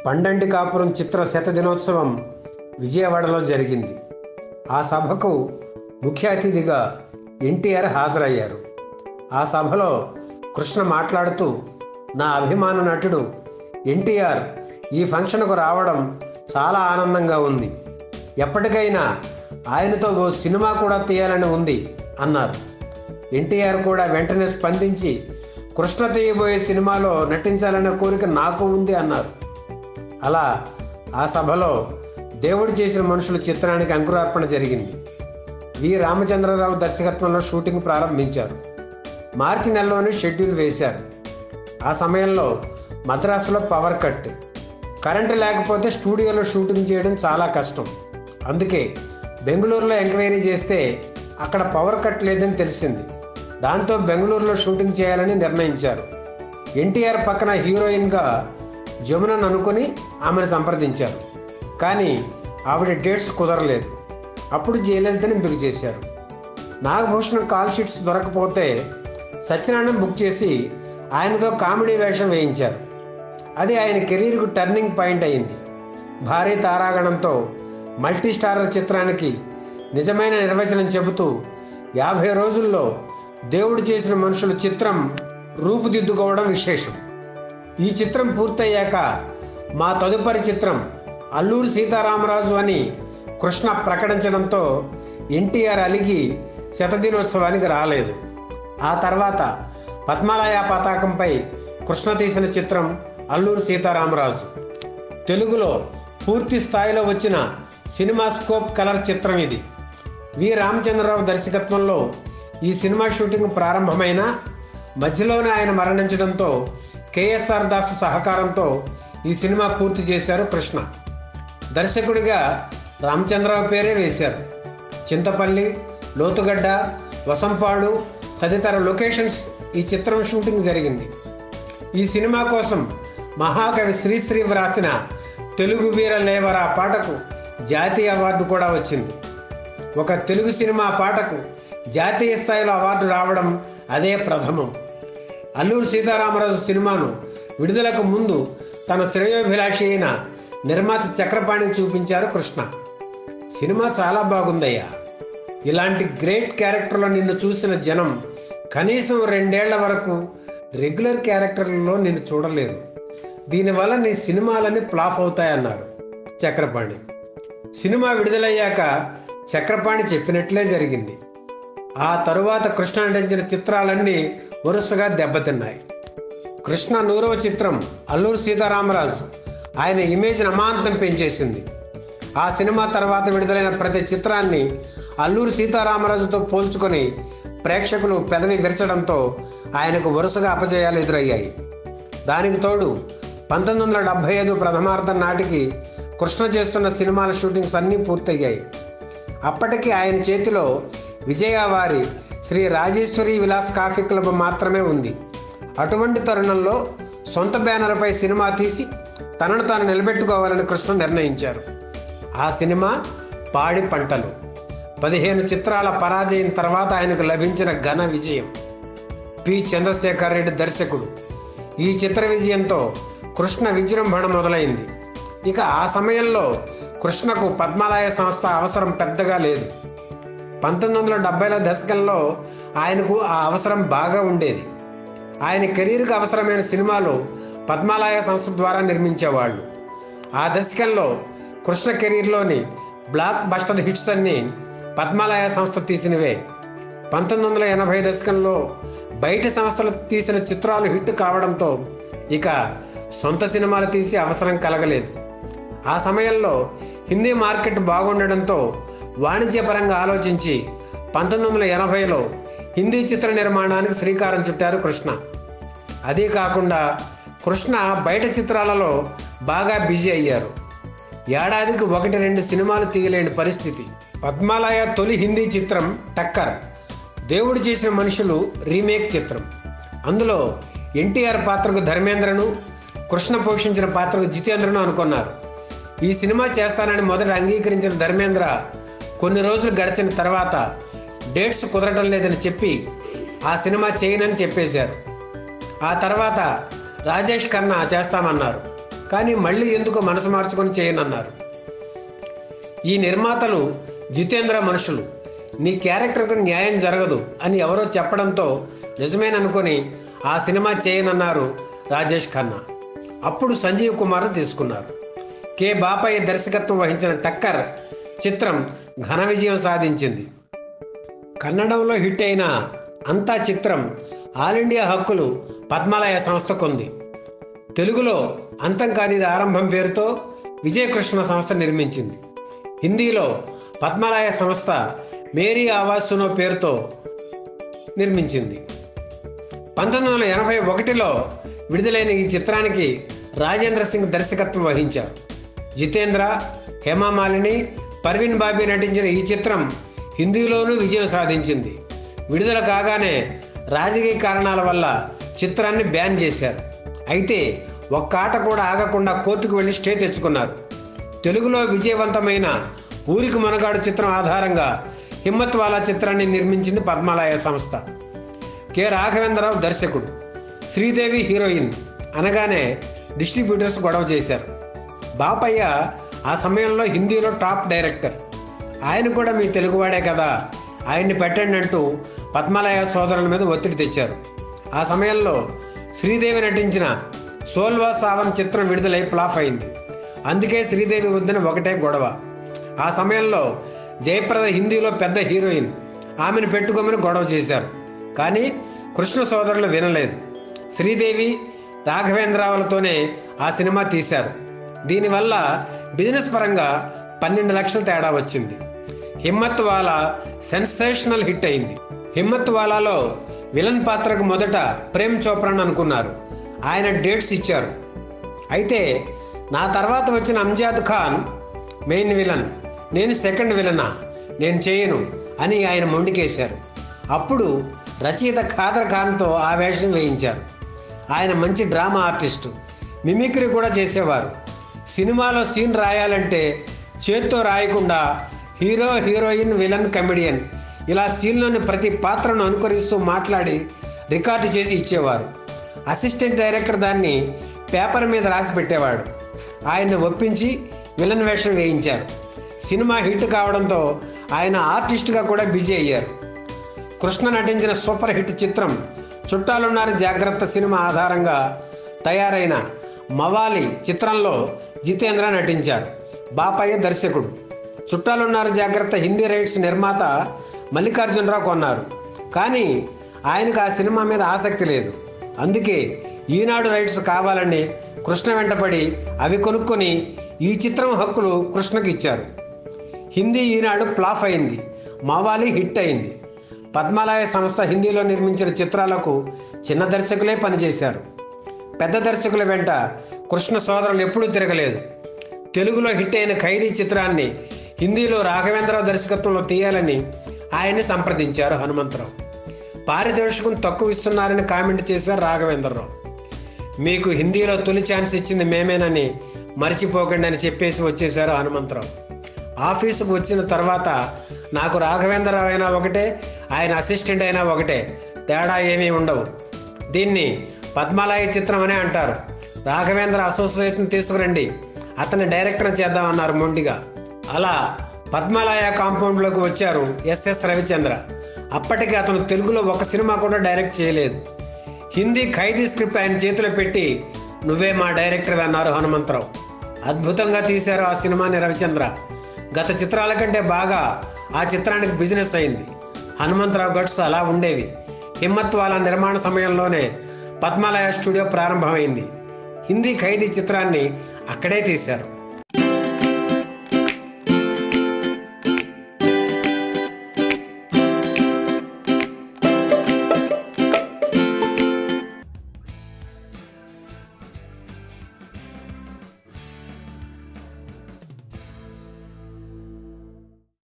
పండంటి కాపురం చిత్ర శత దినోత్సవం విజయవాడలో జరిగింది ఆ సభకు ముఖ్య అతిథిగా ఎన్టీఆర్ హాజరయ్యారు ఆ సభలో కృష్ణ మాట్లాడుతూ నా అభిమాన నటుడు ఎన్టీఆర్ ఈ ఫంక్షన్కు రావడం చాలా ఆనందంగా ఉంది ఎప్పటికైనా ఆయనతో ఓ సినిమా కూడా తీయాలని ఉంది అన్నారు ఎన్టీఆర్ కూడా వెంటనే స్పందించి కృష్ణ తీయబోయే సినిమాలో నటించాలనే కోరిక నాకు ఉంది అన్నారు అలా ఆ సభలో దేవుడు చేసిన మనుషుల చిత్రానికి అంకురార్పణ జరిగింది వి రామచంద్రరావు దర్శకత్వంలో షూటింగ్ ప్రారంభించారు మార్చి నెలలోనే షెడ్యూల్ వేశారు ఆ సమయంలో మద్రాసులో పవర్ కట్ కరెంటు లేకపోతే స్టూడియోలో షూటింగ్ చేయడం చాలా కష్టం అందుకే బెంగళూరులో ఎంక్వైరీ చేస్తే అక్కడ పవర్ కట్ లేదని తెలిసింది దాంతో బెంగళూరులో షూటింగ్ చేయాలని నిర్ణయించారు ఎన్టీఆర్ పక్కన హీరోయిన్గా జమునను అనుకుని ఆమెను సంప్రదించారు కానీ ఆవిడ డేట్స్ కుదరలేదు అప్పుడు జయలలితని ఎంపిక చేశారు నాగభూషణం కాల్ షీట్స్ దొరకపోతే సత్యనారాయణ బుక్ చేసి ఆయనతో కామెడీ వేషం వేయించారు అది ఆయన కెరీర్కు టర్నింగ్ పాయింట్ అయింది భారీ తారాగణంతో మల్టీ స్టారర్ చిత్రానికి నిజమైన నిర్వచనం చెబుతూ యాభై రోజుల్లో దేవుడు చేసిన మనుషుల చిత్రం రూపుదిద్దుకోవడం విశేషం ఈ చిత్రం పూర్తయ్యాక మా తదుపరి చిత్రం అల్లూరి సీతారామరాజు అని కృష్ణ ప్రకటించడంతో ఎన్టీఆర్ అలిగి శతదినోత్సవానికి రాలేదు ఆ తర్వాత పద్మాలయ పతాకంపై కృష్ణ తీసిన చిత్రం అల్లూరి సీతారామరాజు తెలుగులో పూర్తి స్థాయిలో వచ్చిన సినిమా స్కోప్ కలర్ చిత్రం ఇది వి రామచంద్రరావు దర్శకత్వంలో ఈ సినిమా షూటింగ్ ప్రారంభమైన మధ్యలోనే ఆయన మరణించడంతో కేఎస్ఆర్ దాస్ సహకారంతో ఈ సినిమా పూర్తి చేశారు కృష్ణ దర్శకుడిగా రామచంద్రరావు పేరే వేశారు చింతపల్లి లోతుగడ్డ వసంపాడు తదితర లొకేషన్స్ ఈ చిత్రం షూటింగ్ జరిగింది ఈ సినిమా కోసం మహాకవి శ్రీశ్రీ వ్రాసిన తెలుగు వీర లేవరా పాటకు జాతీయ అవార్డు కూడా వచ్చింది ఒక తెలుగు సినిమా పాటకు జాతీయ స్థాయిలో అవార్డు రావడం అదే ప్రథమం అల్లూరు సీతారామరాజు సినిమాను విడుదలకు ముందు తన శ్రేయోభిలాషి అయిన నిర్మాత చక్రపాణికి చూపించారు కృష్ణ సినిమా చాలా బాగుందయ్యా ఇలాంటి గ్రేట్ క్యారెక్టర్లో నిన్ను చూసిన జనం కనీసం రెండేళ్ల వరకు రెగ్యులర్ క్యారెక్టర్లలో నిన్ను చూడలేరు దీనివల్ల నీ సినిమాలన్నీ ఫ్లాప్ అవుతాయన్నారు చక్రపాణి సినిమా విడుదలయ్యాక చక్రపాణి చెప్పినట్లే జరిగింది ఆ తరువాత కృష్ణ నటించిన చిత్రాలన్నీ వరుసగా దెబ్బతిన్నాయి కృష్ణ నూరవ చిత్రం అల్లూరు సీతారామరాజు ఆయన ఇమేజ్ అమాంతం పెంచేసింది ఆ సినిమా తర్వాత విడుదలైన ప్రతి చిత్రాన్ని అల్లూరు సీతారామరాజుతో పోల్చుకొని ప్రేక్షకులు పెదవి విరచడంతో ఆయనకు వరుసగా అపజయాలు ఎదురయ్యాయి దానికి తోడు పంతొమ్మిది వందల డెబ్భై ఐదు ప్రథమార్థం నాటికి కృష్ణ చేస్తున్న సినిమాల షూటింగ్స్ అన్నీ పూర్తయ్యాయి అప్పటికి ఆయన చేతిలో విజయవారి శ్రీ రాజేశ్వరి విలాస్ కాఫీ క్లబ్ మాత్రమే ఉంది అటువంటి తరుణంలో సొంత బ్యానర్పై సినిమా తీసి తనను తాను నిలబెట్టుకోవాలని కృష్ణ నిర్ణయించారు ఆ సినిమా పాడి పంటలు పదిహేను చిత్రాల పరాజయం తర్వాత ఆయనకు లభించిన ఘన విజయం పి చంద్రశేఖర్ రెడ్డి దర్శకుడు ఈ చిత్ర విజయంతో కృష్ణ విజృంభణ మొదలైంది ఇక ఆ సమయంలో కృష్ణకు పద్మాలయ సంస్థ అవసరం పెద్దగా లేదు పంతొమ్మిది వందల డెబ్బైల దశకంలో ఆయనకు ఆ అవసరం బాగా ఉండేది ఆయన కెరీర్కి అవసరమైన సినిమాలు పద్మాలయ సంస్థ ద్వారా నిర్మించేవాళ్ళు ఆ దశకంలో కృష్ణ కెరీర్లోని బ్లాక్ బస్టర్ హిట్స్ అన్ని పద్మాలయ సంస్థ తీసినవే పంతొమ్మిది వందల ఎనభై దశకంలో బయట సంస్థలు తీసిన చిత్రాలు హిట్ కావడంతో ఇక సొంత సినిమాలు తీసి అవసరం కలగలేదు ఆ సమయంలో హిందీ మార్కెట్ బాగుండడంతో వాణిజ్యపరంగా ఆలోచించి పంతొమ్మిది వందల ఎనభైలో హిందీ చిత్ర నిర్మాణానికి శ్రీకారం చుట్టారు కృష్ణ అదే కాకుండా కృష్ణ బయట చిత్రాలలో బాగా బిజీ అయ్యారు ఏడాదికి ఒకటి రెండు సినిమాలు తీయలేని పరిస్థితి పద్మాలయ తొలి హిందీ చిత్రం టక్కర్ దేవుడు చేసిన మనుషులు రీమేక్ చిత్రం అందులో ఎన్టీఆర్ పాత్రకు ధర్మేంద్రను కృష్ణ పోషించిన పాత్రకు జితేంద్రను అనుకున్నారు ఈ సినిమా చేస్తానని మొదట అంగీకరించిన ధర్మేంద్ర కొన్ని రోజులు గడిచిన తర్వాత డేట్స్ కుదరటం లేదని చెప్పి ఆ సినిమా చేయనని చెప్పేశారు ఆ తర్వాత రాజేష్ ఖన్నా చేస్తామన్నారు కానీ మళ్ళీ ఎందుకు మనసు మార్చుకొని చేయనన్నారు ఈ నిర్మాతలు జితేంద్ర మనుషులు నీ క్యారెక్టర్కు న్యాయం జరగదు అని ఎవరో చెప్పడంతో నిజమేననుకొని ఆ సినిమా చేయనన్నారు రాజేష్ ఖన్నా అప్పుడు సంజీవ్ కుమార్ తీసుకున్నారు కె బాపయ్య దర్శకత్వం వహించిన టక్కర్ చిత్రం ఘన విజయం సాధించింది కన్నడంలో హిట్ అయిన అంతా చిత్రం ఆల్ ఇండియా హక్కులు పద్మాలయ సంస్థకుంది తెలుగులో అంతం కానిది ఆరంభం పేరుతో విజయకృష్ణ సంస్థ నిర్మించింది హిందీలో పద్మాలయ సంస్థ మేరీ ఆవాజ్ సునో పేరుతో నిర్మించింది పంతొమ్మిది వందల ఎనభై ఒకటిలో విడుదలైన ఈ చిత్రానికి రాజేంద్ర సింగ్ దర్శకత్వం వహించారు జితేంద్ర హేమామాలిని పర్వీన్ బాబీ నటించిన ఈ చిత్రం హిందీలోనూ విజయం సాధించింది విడుదల కాగానే రాజకీయ కారణాల వల్ల చిత్రాన్ని బ్యాన్ చేశారు అయితే ఒక్క ఆట కూడా ఆగకుండా కోర్టుకు వెళ్ళి స్టే తెచ్చుకున్నారు తెలుగులో విజయవంతమైన ఊరికి మనగాడు చిత్రం ఆధారంగా హిమ్మత్ వాలా చిత్రాన్ని నిర్మించింది పద్మాలయ సంస్థ కె రాఘవేంద్రరావు దర్శకుడు శ్రీదేవి హీరోయిన్ అనగానే డిస్ట్రిబ్యూటర్స్ గొడవ చేశారు బాపయ్య ఆ సమయంలో హిందీలో టాప్ డైరెక్టర్ ఆయన కూడా మీ తెలుగువాడే కదా ఆయన్ని పెట్టండి అంటూ పద్మాలయ సోదరుల మీద ఒత్తిడి తెచ్చారు ఆ సమయంలో శ్రీదేవి నటించిన సోల్వా సావన్ చిత్రం విడుదలై ఫ్లాప్ అయింది అందుకే శ్రీదేవి వద్దని ఒకటే గొడవ ఆ సమయంలో జయప్రద హిందీలో పెద్ద హీరోయిన్ ఆమెను పెట్టుకోమని గొడవ చేశారు కానీ కృష్ణ సోదరులు వినలేదు శ్రీదేవి రాఘవేంద్రరావులతోనే ఆ సినిమా తీశారు దీనివల్ల బిజినెస్ పరంగా పన్నెండు లక్షల తేడా వచ్చింది హిమ్మత్ వాలా సెన్సేషనల్ హిట్ అయింది హిమ్మత్ వాలాలో విలన్ పాత్రకు మొదట ప్రేమ్ చోప్రాన్ అనుకున్నారు ఆయన డేట్స్ ఇచ్చారు అయితే నా తర్వాత వచ్చిన అంజాద్ ఖాన్ మెయిన్ విలన్ నేను సెకండ్ విలనా నేను చేయను అని ఆయన మొండికేశారు అప్పుడు రచయిత ఖాదర్ ఖాన్తో ఆ వేషం వేయించారు ఆయన మంచి డ్రామా ఆర్టిస్టు మిమిక్రీ కూడా చేసేవారు సినిమాలో సీన్ రాయాలంటే చేత్తో రాయకుండా హీరో హీరోయిన్ విలన్ కమెడియన్ ఇలా సీన్లోని ప్రతి పాత్రను అనుకరిస్తూ మాట్లాడి రికార్డు చేసి ఇచ్చేవారు అసిస్టెంట్ డైరెక్టర్ దాన్ని పేపర్ మీద రాసి పెట్టేవాడు ఆయన్ని ఒప్పించి విలన్ వేషం వేయించారు సినిమా హిట్ కావడంతో ఆయన ఆర్టిస్ట్గా కూడా బిజీ అయ్యారు కృష్ణ నటించిన సూపర్ హిట్ చిత్రం చుట్టాలున్నారు జాగ్రత్త సినిమా ఆధారంగా తయారైన మవాలి చిత్రంలో జితేంద్ర నటించారు బాపయ్య దర్శకుడు చుట్టాలున్నారు జాగ్రత్త హిందీ రైట్స్ నిర్మాత మల్లికార్జునరావు కొన్నారు కానీ ఆయనకు ఆ సినిమా మీద ఆసక్తి లేదు అందుకే ఈనాడు రైట్స్ కావాలని కృష్ణ వెంటపడి అవి కొనుక్కొని ఈ చిత్రం హక్కులు కృష్ణకి ఇచ్చారు హిందీ ఈనాడు ఫ్లాప్ అయింది మావాలి హిట్ అయింది పద్మాలయ సంస్థ హిందీలో నిర్మించిన చిత్రాలకు చిన్న దర్శకులే పనిచేశారు పెద్ద దర్శకుల వెంట కృష్ణ సోదరులు ఎప్పుడూ తిరగలేదు తెలుగులో హిట్ అయిన ఖైదీ చిత్రాన్ని హిందీలో రాఘవేంద్రరావు దర్శకత్వంలో తీయాలని ఆయన్ని సంప్రదించారు హనుమంతరావు పారితోషికం తక్కువ ఇస్తున్నారని కామెంట్ చేశారు రాఘవేంద్రరావు మీకు హిందీలో తొలి ఛాన్స్ ఇచ్చింది మేమేనని మర్చిపోకండి అని చెప్పేసి వచ్చేశారు హనుమంతరావు ఆఫీసుకు వచ్చిన తర్వాత నాకు రాఘవేంద్రరావు అయినా ఒకటే ఆయన అసిస్టెంట్ అయినా ఒకటే తేడా ఏమీ ఉండవు దీన్ని పద్మాలయ చిత్రం అనే అంటారు రాఘవేంద్ర అసోసియేట్ని తీసుకురండి అతని డైరెక్టర్ చేద్దామన్నారు మొండిగా అలా పద్మాలయ కాంపౌండ్లోకి వచ్చారు ఎస్ఎస్ రవిచంద్ర అప్పటికి అతను తెలుగులో ఒక సినిమా కూడా డైరెక్ట్ చేయలేదు హిందీ ఖైదీ స్క్రిప్ట్ ఆయన చేతిలో పెట్టి నువ్వే మా డైరెక్టర్ అన్నారు హనుమంతరావు అద్భుతంగా తీశారు ఆ సినిమాని రవిచంద్ర గత చిత్రాల కంటే బాగా ఆ చిత్రానికి బిజినెస్ అయింది హనుమంతరావు గట్స్ అలా ఉండేవి హిమ్మత్ వాళ్ళ నిర్మాణ సమయంలోనే పద్మాలయ స్టూడియో ప్రారంభమైంది హిందీ ఖైదీ చిత్రాన్ని అక్కడే తీశారు